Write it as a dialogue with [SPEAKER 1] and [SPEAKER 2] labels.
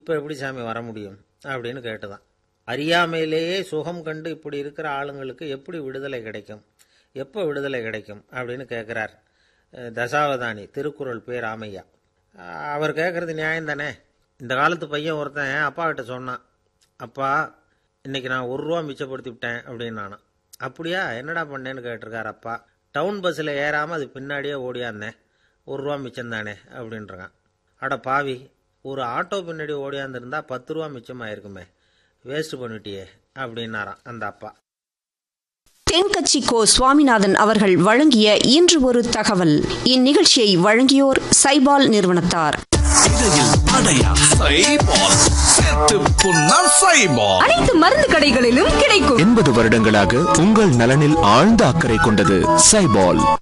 [SPEAKER 1] இப்போ எப்படி சாமி வர முடியும் அப்படின்னு கேட்டுதான் அறியாமையிலேயே சுகம் கண்டு இப்படி இருக்கிற ஆளுங்களுக்கு எப்படி விடுதலை கிடைக்கும் எப்போ விடுதலை கிடைக்கும் அப்படின்னு கேட்குறார் அஹ் தசாவதானி திருக்குறள் பேர் ராமையா அஹ் அவர் கேட்குறது நியாயம் தானே இந்த காலத்து பையன் ஒருத்தன் அப்பா கிட்ட சொன்னான் அப்பா இன்னைக்கு நான் ஒரு ரூபா மிச்சப்படுத்தி விட்டேன் அப்படின்னு நானான் அப்படியா என்னடா பண்ணேன்னு கேட்டிருக்கார் அப்பா டவுன் பஸ்ஸில் ஏறாமல் அது பின்னாடியே ஓடியாந்தேன் ஒரு ரூபா மிச்சம் தானே அப்படின்றான் அட பாவி ஒரு ஆட்டோ பின்னாடி ஓடியாந்துருந்தா பத்து ரூபா மிச்சமாயிருக்குமே வேஸ்ட் பண்ணிட்டியே அப்படின்னாராம் அந்த அப்பா
[SPEAKER 2] தென்கட்சி கோ சுவாமிநாதன் அவர்கள் வழங்கிய இன்று ஒரு தகவல் இந்நிகழ்ச்சியை வழங்கியோர் சைபால் நிறுவனத்தார்
[SPEAKER 3] இடையில் அடையா சைபால் சேர்த்து புண்ணா சைபால்
[SPEAKER 4] அனைத்து மருந்து கடைகளிலும் கிடைக்கும்
[SPEAKER 5] எண்பது வருடங்களாக உங்கள் நலனில் ஆழ்ந்த அக்கறை கொண்டது சைபால்